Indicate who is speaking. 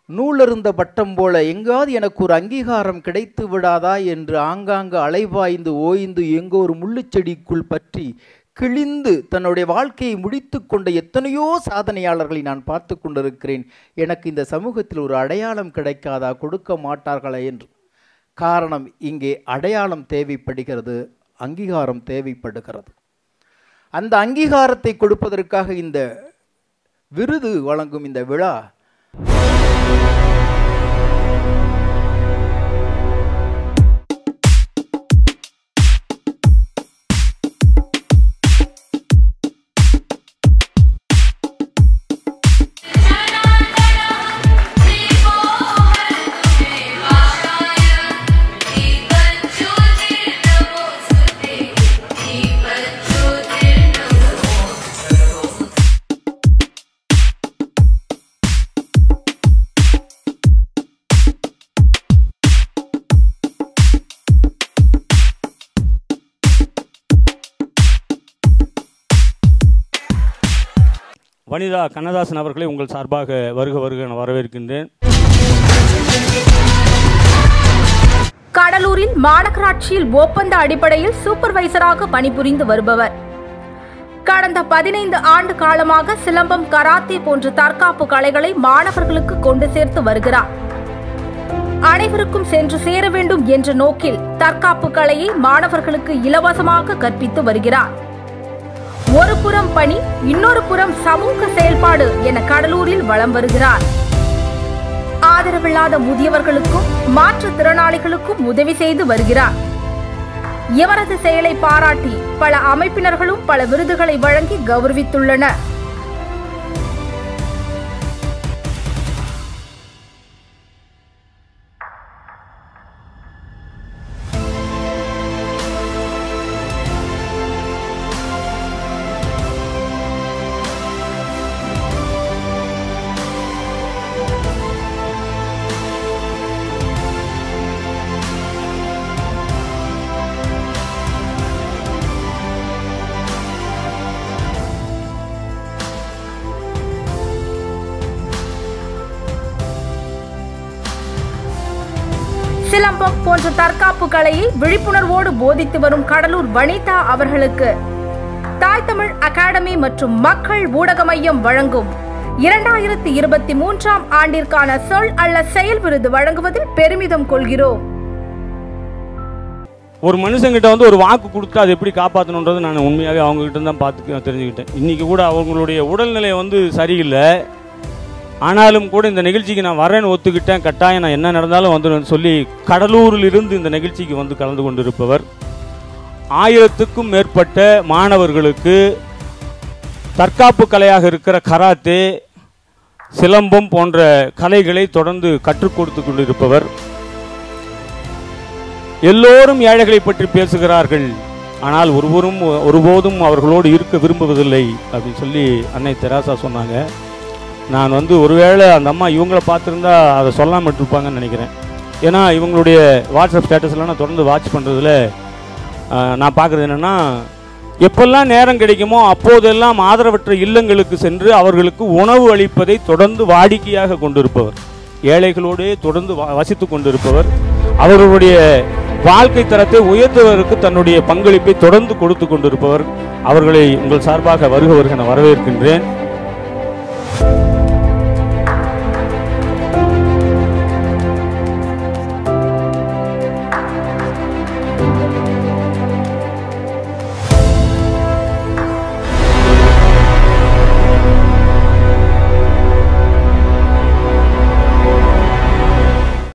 Speaker 1: நூலருந்த பட்டம் போல எங்காவது எனக்கு ஒரு அங்கீகாரம் கிடைத்து விடாதா என்று ஆங்காங்கு அலைவாய்ந்து ஓய்ந்து எங்கோ ஒரு முள்ளுச்செடிக்குள் பற்றி கிழிந்து தன்னுடைய வாழ்க்கையை முடித்து கொண்ட எத்தனையோ சாதனையாளர்களை நான் பார்த்து கொண்டிருக்கிறேன் எனக்கு இந்த சமூகத்தில் ஒரு அடையாளம் கிடைக்காதா கொடுக்க மாட்டார்களா என்று காரணம் இங்கே அடையாளம் தேவைப்படுகிறது அங்கீகாரம் தேவைப்படுகிறது அந்த அங்கீகாரத்தை கொடுப்பதற்காக இந்த விருது வழங்கும் இந்த விழா
Speaker 2: வனிதா கண்ணதாசன் அவர்களை உங்கள் சார்பாக வருக வருக என வரவேற்கின்றேன்
Speaker 3: கடலூரில் மாநகராட்சியில் ஒப்பந்த அடிப்படையில் சூப்பர்வைசராக பணிபுரிந்து வருபவர் கடந்த பதினைந்து ஆண்டு காலமாக சிலம்பம் கராத்தே போன்ற தற்காப்பு கலைகளை மாணவர்களுக்கு கொண்டு சேர்த்து வருகிறார் அனைவருக்கும் சென்று சேர வேண்டும் என்ற நோக்கில் தற்காப்பு கலையை மாணவர்களுக்கு இலவசமாக கற்பித்து வருகிறார் ஒரு புறம் பணி இன்னொரு புறம் சமூக செயல்பாடு என கடலூரில் வலம் வருகிறார் ஆதரவில்லாத முதியவர்களுக்கும் மாற்றுத்திறனாளிகளுக்கும் உதவி செய்து வருகிறார் இவரது செயலை பாராட்டி பல அமைப்பினர்களும் பல விருதுகளை வழங்கி கௌரவித்துள்ளனர் சிலம்பம் போன்ற தற்காப்பு கலையை விழிப்புணர்வோடு போதித்து வரும் கடலூர் வனிதா அவர்களுக்கு தாய் தமிழ் அகாடமி மற்றும் மக்கள் ஊடக மையம் வழங்கும் இரண்டாயிரத்தி இருபத்தி மூன்றாம் ஆண்டிற்கான சொல் அல்ல செயல் விருது வழங்குவதில் பெருமிதம் கொள்கிறோம்
Speaker 2: ஒரு மனுஷங்கிட்ட வந்து ஒரு வாக்கு கொடுத்து அதை எப்படி காப்பாற்றணுன்றது நான் உண்மையாகவே அவங்ககிட்ட தான் பார்த்து தெரிஞ்சுக்கிட்டேன் இன்றைக்கி கூட அவங்களுடைய உடல்நிலை வந்து சரியில்லை ஆனாலும் கூட இந்த நிகழ்ச்சிக்கு நான் வரேன்னு ஒத்துக்கிட்டேன் கட்டாயம் நான் என்ன நடந்தாலும் வந்துடுவேன் சொல்லி கடலூரில் இருந்து இந்த நிகழ்ச்சிக்கு வந்து கலந்து கொண்டிருப்பவர் ஆயிரத்துக்கும் மேற்பட்ட மாணவர்களுக்கு தற்காப்பு கலையாக இருக்கிற கராத்தே சிலம்பம் போன்ற கலைகளை தொடர்ந்து கற்றுக் கொடுத்து கொண்டிருப்பவர் எல்லோரும் ஏழைகளை பற்றி பேசுகிறார்கள் ஆனால் ஒருவரும் ஒருபோதும் அவர்களோடு இருக்க விரும்புவதில்லை அப்படின்னு சொல்லி அன்னை தெராசா சொன்னாங்க நான் வந்து ஒருவேளை அந்த அம்மா இவங்கள பார்த்துருந்தா அதை சொல்லாமல் இருப்பாங்கன்னு நினைக்கிறேன் ஏன்னா இவங்களுடைய வாட்ஸ்அப் ஸ்டேட்டஸ்லாம் நான் தொடர்ந்து வாட்ச் பண்ணுறதுல நான் பார்க்குறது என்னென்னா எப்பெல்லாம் நேரம் கிடைக்குமோ அப்போதெல்லாம் ஆதரவற்ற இல்லங்களுக்கு சென்று அவர்களுக்கு உணவு அளிப்பதை தொடர்ந்து வாடிக்கையாக கொண்டிருப்பவர் ஏழைகளோடே தொடர்ந்து வ- வசித்துக் கொண்டிருப்பவர் அவர்களுடைய வாழ்க்கை தரத்தை உயர்த்துவதற்கு தன்னுடைய பங்களிப்பை தொடர்ந்து கொடுத்து கொண்டிருப்பவர் அவர்களை உங்கள் சார்பாக வருக வருக நான் வரவேற்கின்றேன்